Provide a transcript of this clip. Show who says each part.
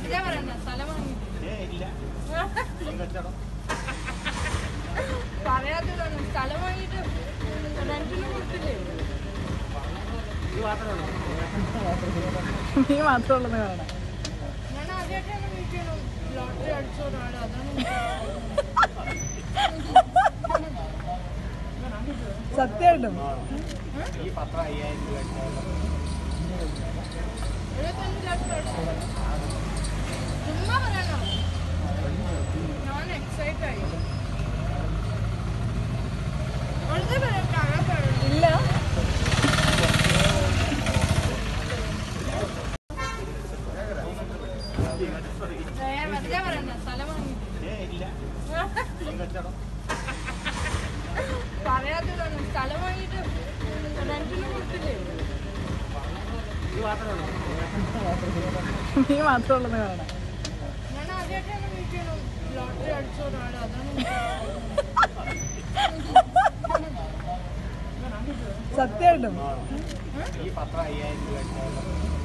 Speaker 1: വെറുതെ പറയണ്ട സ്ഥലം വാങ്ങി പറയാത്തതാണ് സ്ഥലം വാങ്ങിയിട്ട് റെന്റിന് കൊടുത്തില്ലേ
Speaker 2: നീ മാത്രമുള്ളത് കാണാൻ
Speaker 1: ഞാൻ ആദ്യമായിട്ടാണ് മീറ്റ് ചെയ്യണം ലോട്ടറി അടിച്ച ഒരാൾ അതാണ്
Speaker 2: സത്യമായിട്ടും
Speaker 1: എഴുപത്തഞ്ച് ലക്ഷം അടിച്ചു ചുമ്മാ പറയണം ഞാൻ എക്സൈറ്റ് ആയി വെറുതെ പറയണ്ട അങ്ങനെ പറയണം
Speaker 2: ഇല്ല
Speaker 1: ഏ, വെറുതെ പറയണ്ട സ്ഥലം വാങ്ങി പറയാത്തതാണ് സ്ഥലം വാങ്ങിയിട്ട് റെന്റിന് കൊടുത്തില്ലേ
Speaker 2: നീ മാത്രമുള്ളത് കാണാൻ
Speaker 1: ഞാൻ ആദ്യമായിട്ടാണ് മീറ്റ് ചെയ്യണം ലോട്ടറി അടിച്ച ഒരാൾ അതാണ്
Speaker 2: സത്യമായിട്ടും